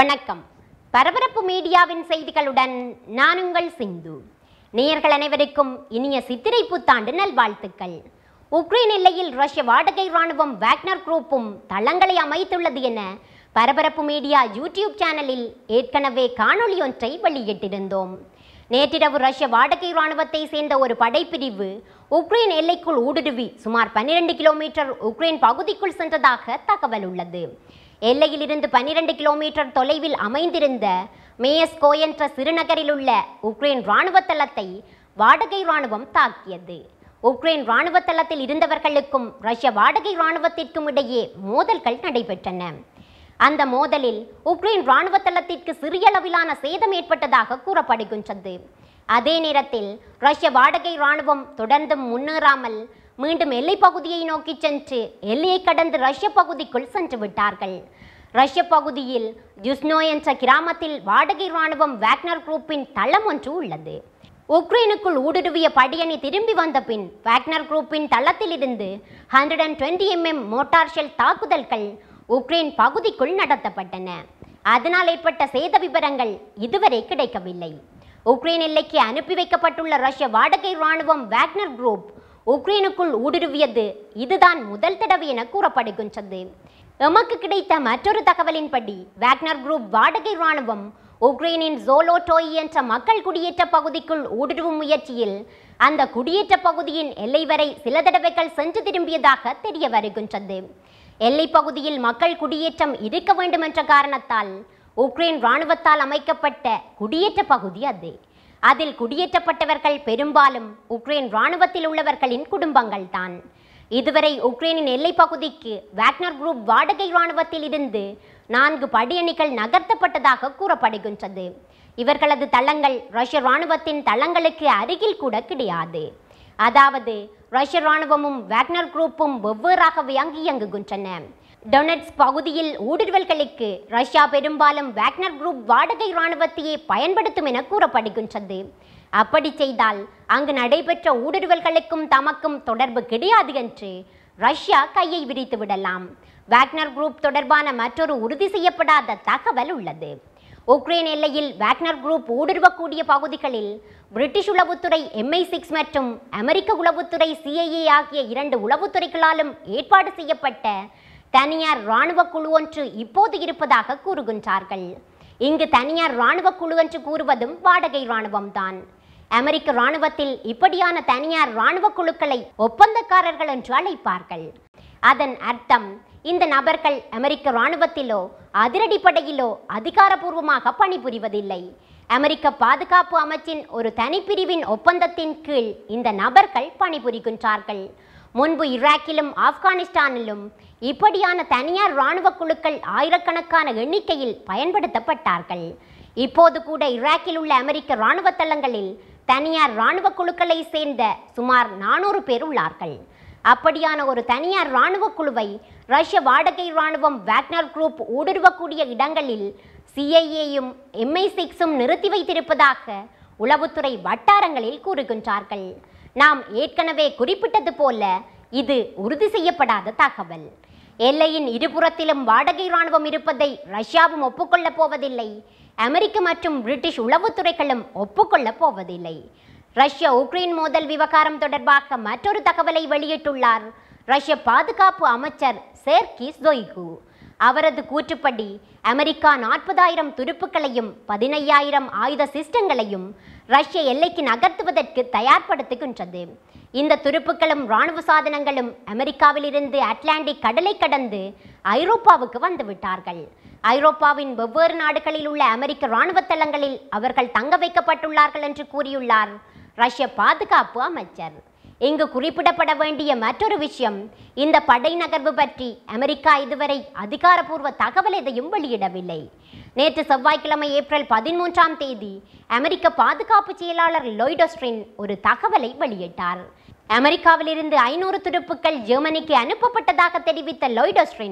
வணக்கம் பரபரப்பு மீடியாவின் செய்திகளுடன் நான் உங்கள் சிந்து நேயர்கள் அனைவருக்கும் இனிய சித்திரை புத்தாண்டு நல்வாழ்த்துக்கள் உக்ரைன் எல்லையில் ரஷ்ய வாடகை ராணுவம் வேக்னர் குரூப்பும் தளங்களை அமைத்துள்ளது என பரபரப்பு மீடியா யூடியூப் சேனலில் ஏற்கனவே காணொளி ஒன்றை வெளியிட்டிருந்தோம் நேற்றிரவு ரஷ்ய வாடகை ராணுவத்தை சேர்ந்த ஒரு படைப்பிரிவு உக்ரைன் எல்லைக்குள் ஊடுருவி சுமார் 12 கிலோமீட்டர் உக்ரைன் பகுதிக்குள் சென்றதாக தகவல் உள்ளது எல்லையிலிருந்து 12 கிலோமீட்டர் தொலைவில் அமைந்திருந்த மேயஸ்கோ என்ற சிறுநகரில் உள்ள உக்ரைன் ராணுவ தளத்தை வாடகை ராணுவம் தாக்கியது உக்ரைன் ராணுவ தளத்தில் இருந்தவர்களுக்கும் ரஷ்ய வாடகை ராணுவத்திற்கும் இடையே மோதல்கள் நடைபெற்றன அந்த மோதலில் உக்ரைன் ராணுவ தளத்திற்கு சிறிய அளவிலான சேதம் ஏற்பட்டதாக கூறப்படுகின்றது அதே நேரத்தில் ரஷ்ய வாடகை ராணுவம் தொடர்ந்தும் முன்னேறாமல் மீண்டும் எல்லைப் பகுதியை நோக்கி சென்று எல்லையை கடந்து ரஷ்ய பகுதிக்குள் சென்று விட்டார்கள் ரஷ்ய பகுதியில் ஜுஸ்னோ என்ற கிராமத்தில் வாடகை ராணுவம் வேக்னர் குரூப்பின் தளம் ஒன்று உள்ளது உக்ரைனுக்குள் ஊடுருவிய படையணி திரும்பி வந்த பின் வேக்னர் குரூப்பின் தளத்திலிருந்து hundred and twenty MM mortar shell தாக்குதல்கள் உக்ரைன் பகுதிக்குள் நடத்தப்பட்டன அதனால் ஏற்பட்ட சேத விவரங்கள் இதுவரை கிடைக்கவில்லை உக்ரைன் எல்லைக்கு அனுப்பி வைக்கப்பட்டுள்ள ரஷ்ய வாடகை ராணுவம் வேக்னர் குரூப் உக்ரைனுக்குள் ஊடுருவியது இதுதான் முதல் தடவை என கூறப்படுகின்றது எமக்கு கிடைத்த மற்றொரு தகவலின்படி வேக்னர் குரூப் வாடகை ராணுவம் உக்ரைனின் ஜோலோட்டோய் என்ற மக்கள் குடியேற்ற பகுதிக்குள் ஊடுருவும் முயற்சியில் அந்த குடியேற்ற பகுதியின் எல்லை வரை சில தடவைகள் சென்று திரும்பியதாக தெரிய வருகின்றது எல்லை பகுதியில் மக்கள் குடியேற்றம் இருக்க வேண்டும் என்ற காரணத்தால் உக்ரைன் இராணுவத்தால் அமைக்கப்பட்ட குடியேற்ற பகுதி அது அதில் குடியேற்றப்பட்டவர்கள் பெரும்பாலும் உக்ரைன் இராணுவத்தில் உள்ளவர்களின் குடும்பங்கள் தான் இதுவரை உக்ரைனின் எல்லை பகுதிக்கு வேக்னர் குரூப் வாடகை இராணுவத்தில் இருந்து நான்கு படியணிகள் நகர்த்தப்பட்டதாக கூறப்படுகின்றது இவர்களது தளங்கள் ரஷ்ய இராணுவத்தின் தளங்களுக்கு அருகில் கூட கிடையாது அதாவது ரஷ்ய இராணுவமும் வேக்னர் குரூப்பும் வெவ்வேறாகவே அங்கு இயங்குகின்றன டொனட்ஸ் பகுதியில் ஊடுருவல்களுக்கு ரஷ்யா பெரும்பாலும் வேக்னர் குரூப் வாடகை இராணுவத்தையே பயன்படுத்தும் என கூறப்படுகின்றது அப்படி செய்தால் அங்கு நடைபெற்ற ஊடுருவல்களுக்கும் தமக்கும் தொடர்பு கிடையாது என்று ரஷ்யா கையை விரித்து விடலாம் வேக்னர் குரூப் தொடர்பான மற்றொரு உறுதி செய்யப்படாத தகவல் உள்ளது உக்ரைன் எல்லையில் வேக்னர் குரூப் ஊடுருவக்கூடிய பகுதிகளில் பிரிட்டிஷ் உளவுத்துறை எம்ஐ சிக்ஸ் மற்றும் அமெரிக்க உளவுத்துறை சிஐஏ ஆகிய இரண்டு உளவுத்துறைகளாலும் ஏற்பாடு செய்யப்பட்ட தனியார் இராணுவ குழு ஒன்று இப்போது இருப்பதாக கூறுகின்றார்கள் இங்கு தனியார் இராணுவ குழு என்று கூறுவதும் வாடகை இராணுவம்தான் அமெரிக்க இராணுவத்தில் இப்படியான தனியார் இராணுவ குழுக்களை ஒப்பந்தக்காரர்கள் என்று அழைப்பார்கள் அதன் அர்த்தம் இந்த நபர்கள் அமெரிக்க இராணுவத்திலோ அதிரடிப்படையிலோ அதிகாரப்பூர்வமாக பணிபுரிவதில்லை அமெரிக்க பாதுகாப்பு அமைச்சின் ஒரு தனிப்பிரிவின் ஒப்பந்தத்தின் கீழ் இந்த நபர்கள் பணிபுரிகின்றார்கள் முன்பு ஈராக்கிலும் ஆப்கானிஸ்தானிலும் இப்படியான தனியார் இராணுவ குழுக்கள் ஆயிரக்கணக்கான எண்ணிக்கையில் பயன்படுத்தப்பட்டார்கள் இப்போது கூட ஈராக்கில் உள்ள அமெரிக்க இராணுவ தளங்களில் தனியார் இராணுவ குழுக்களை சேர்ந்த சுமார் நானூறு பேர் உள்ளார்கள் அப்படியான ஒரு தனியார் இராணுவ குழுவை ரஷ்ய வாடகை இராணுவம் வேக்னர் குரூப் ஊடுருவக்கூடிய இடங்களில் சிஐஏயும் எம்ஐ சிக்ஸும் நிறுத்தி வைத்திருப்பதாக உளவுத்துறை வட்டாரங்களில் கூறுகின்றார்கள் நாம் ஏற்கனவே குறிப்பிட்டது போல இது உறுதி செய்யப்படாத தகவல் எல்லையின் இருபுறத்திலும் வாடகை இராணுவம் இருப்பதை ரஷ்யாவும் ஒப்புக்கொள்ளப் போவதில்லை அமெரிக்க மற்றும் பிரிட்டிஷ் உளவுத்துறைகளும் ஒப்புக்கொள்ளப் போவதில்லை ரஷ்ய உக்ரைன் மோதல் விவகாரம் தொடர்பாக மற்றொரு தகவலை வெளியிட்டுள்ளார் ரஷ்ய பாதுகாப்பு அமைச்சர் சேர்கி ஜொய்கு அவரது கூற்றுப்படி அமெரிக்கா நாற்பதாயிரம் துருப்புக்களையும் பதினையாயிரம் ஆயுத சிஸ்டங்களையும் ரஷ்ய எல்லைக்கு நகர்த்துவதற்கு தயார்படுத்துகின்றது இந்த துருப்புக்களும் இராணுவ சாதனங்களும் அமெரிக்காவிலிருந்து அட்லாண்டிக் கடலை கடந்து ஐரோப்பாவுக்கு வந்துவிட்டார்கள் ஐரோப்பாவின் வெவ்வேறு நாடுகளில் உள்ள அமெரிக்க இராணுவ தளங்களில் அவர்கள் தங்க வைக்கப்பட்டுள்ளார்கள் என்று கூறியுள்ளார் ரஷ்ய பாதுகாப்பு அமைச்சர் இங்கு குறிப்பிடப்பட வேண்டிய மற்றொரு விஷயம் இந்த படை நகர்வு பற்றி அமெரிக்கா இதுவரை அதிகாரப்பூர்வ தகவல் எதையும் வெளியிடவில்லை நேற்று செவ்வாய்க்கிழமை ஏப்ரல் பதிமூன்றாம் தேதி அமெரிக்க பாதுகாப்பு செயலாளர் லொய்டோஸ்ட்ரின் ஒரு தகவலை வெளியிட்டார் அமெரிக்காவிலிருந்து ஐநூறு துருப்புக்கள் ஜெர்மனிக்கு அனுப்பப்பட்டதாக தெரிவித்த லொய்டோஸ்ட்ரின்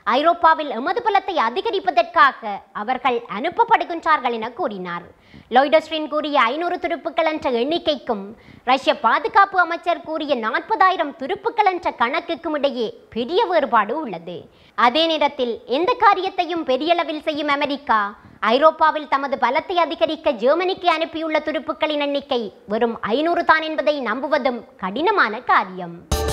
ஐரோப்பாவில் எமது பலத்தை அதிகரிப்பதற்காக அவர்கள் அனுப்பப்படுகின்றார்கள் என கூறினார் லொய்டஸ்ட்ரின் கூறிய ஐநூறு துருப்புக்கள் என்ற எண்ணிக்கைக்கும் ரஷ்ய பாதுகாப்பு அமைச்சர் கூறிய நாற்பதாயிரம் துருப்புக்கள் என்ற கணக்குக்கும் இடையே பெரிய வேறுபாடு உள்ளது அதே நேரத்தில் எந்த காரியத்தையும் பெரியளவில் செய்யும் அமெரிக்கா ஐரோப்பாவில் தமது பலத்தை அதிகரிக்க ஜெர்மனிக்கு அனுப்பியுள்ள துருப்புக்களின் எண்ணிக்கை வெறும் ஐநூறு தான் என்பதை நம்புவதும் கடினமான காரியம்